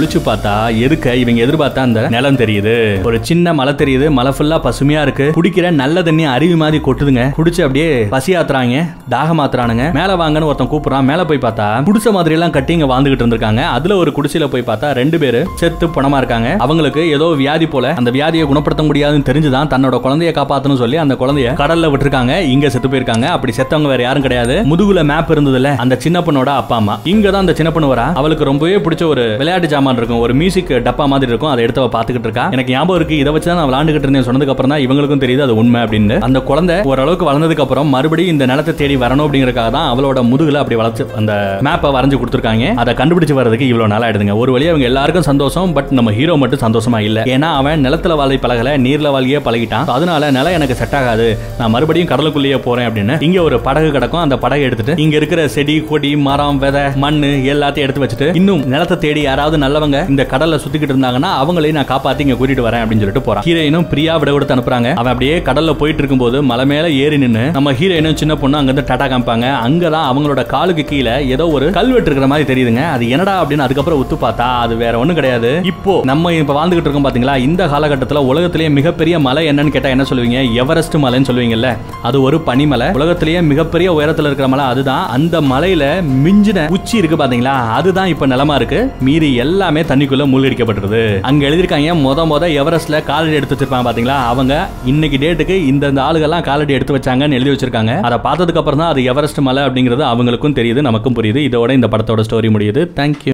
பார்த்தா எதுக்க இவங்க எதிர்பார்த்தா அந்த நிலம் தெரியுது ஒரு சின்ன மலை தெரியுது மலை ஃபுல்லா பசுமையா இருக்கு குடிக்கிற நல்ல தண்ணி அருவி மாதிரி கொட்டுதுங்க குடிச்சு அப்படியே பசி ஆத்துறாங்க தாகம் ஆத்துறானுங்க மேல வாங்கன்னு ஒருத்தன் கூப்பிடுறான் மேல போய் பார்த்தா குடிசை மாதிரி எல்லாம் கட்டி இங்க வாழ்ந்துகிட்டு இருந்திருக்காங்க அதுல ஒரு குடிசையில போய் பார்த்தா ரெண்டு பேரு செத்து பணமா இருக்காங்க அவங்களுக்கு ஏதோ வியாதி போல அந்த வியாதியை குணப்படுத்த முடியாதுன்னு தெரிஞ்சுதான் தன்னோட குழந்தைய காப்பாத்தணும் சொல்லி அந்த குழந்தைய கடல்ல விட்டுருக்காங்க இங்க செத்து போயிருக்காங்க அப்படி செத்தவங்க வேற யாரும் கிடையாது முதுகுல மேப் இருந்ததுல அந்த சின்ன பொண்ணோட அப்பா அம்மா இங்க தான் அந்த சின்ன பொண்ணு வரா அவளுக்கு ரொம்பவே பிடிச்ச ஒரு விளையாட்டு ஜாமான் இருக்கும் ஒரு மியூசிக் டப்பா மாதிரி இருக்கும் அதை எடுத்து அவ பாத்துக்கிட்டு இருக்கா எனக்கு ஞாபகம் இருக்கு இதை வச்சு தான் நான் விளையாண்டுகிட்டு இருந்தேன் சொன்னதுக்கு அப்புறம் தான் இவங்களுக்கும் தெரியுது அது உண்மை அப்படின்னு அந்த குழந்தை ஓரளவுக்கு வளர்ந்ததுக்கு அப்புறம் மறுபடியும் இந்த நிலத்தை தேடி வரணும் அப்படிங்கறதுக்காக தான் அவளோட முதுகுல அப்படி வளர்த்து அந்த மேப்பை வரைஞ்சு கொடுத்துருக்காங்க அதை கண்டுபிடிச்சு வர்றதுக்கு இவ்வளவு நாள் ஆயிடுதுங்க ஒரு வழியா அவங்க எல்லாருக்கும் சந்தோஷம் பட் நம்ம ஹீரோ மட்டும் சந்தோஷமா இல்ல ஏன்னா அவன் நிலத்துல வாழை பழகல நீர்ல வாழ்க்கையே பழகிட்டான் So அதனால நிலம் எனக்கு செட் ஆகாது நான் மறுபடியும் கடலுக்குள்ளேயே போறேன் அப்படின்னு இங்க ஒரு படகு கிடக்கும் அந்த படகை எடுத்துட்டு இங்க இருக்கிற செடி கொடி மரம் விதை மண்ணு எல்லாத்தையும் எடுத்து வச்சுட்டு இன்னும் நிலத்தை தேடி யாராவது நல்லவங்க இந்த கடல்ல சுத்திக்கிட்டு இருந்தாங்கன்னா அவங்களையும் நான் காப்பாத்தி இங்க கூட்டிட்டு வரேன் அப்படின்னு சொல்லிட்டு போறான் ஹீரோயினும் பிரியா விட கொடுத்து அனுப்புறாங்க அவன் அப்படியே கடல்ல போயிட்டு இருக்கும்போது மலை மேல ஏறி நின்னு நம்ம ஹீரோயினும் சின்ன பொண்ணு அங்க இருந்து டாடா காமிப்பாங்க அங்கதான் அவங்களோட காலுக்கு கீழே ஏதோ ஒரு கல்வெட்டு இருக்கிற மாதிரி தெரியுதுங்க அது என்னடா அப்படின்னு அதுக்கப்புறம் உத்து பார்த்தா அது வேற ஒண்ணும் கிடையாது இப்போ நம்ம இப்ப வாழ்ந்துகிட்டு இருக்கோம் பாத்தீங்களா இந்த காலகட்டத்துல உலகத்திலேயே மிகப்பெரிய மலை என்னன்னு கேட்டா என்ன சொல்லுவீங்க எவரெஸ்ட் மலைன்னு சொல்லுவீங்கல்ல அது ஒரு பனிமலை உலகத்திலேயே மிகப்பெரிய உயரத்துல இருக்கிற மலை அதுதான் அந்த மலையில மிஞ்சின உச்சி இருக்கு பாத்தீங்களா அதுதான் இப்ப நிலமா இருக்கு மீறி எல்லாமே தண்ணிக்குள்ள மூழ்கடிக்கப்பட்டிருது அங்க எழுதிருக்காங்க மொத மொத எவரெஸ்ட்ல காலடி எடுத்து வச்சிருப்பாங்க பாத்தீங்களா அவங்க இன்னைக்கு டேட்டுக்கு இந்த இந்த ஆளுகெல்லாம் காலடி எடுத்து வச்சாங்கன்னு எழுதி வச்சிருக்காங்க அதை பார்த்ததுக்கு அப்புறம் தான் அது எவரெஸ்ட் மலை அப்படிங்கிறது அவங்களுக்கும் தெரியுது நமக்கும் புரியுது இதோட இந்த படத்தோட ஸ்டோரி முடியுது தேங்க்யூ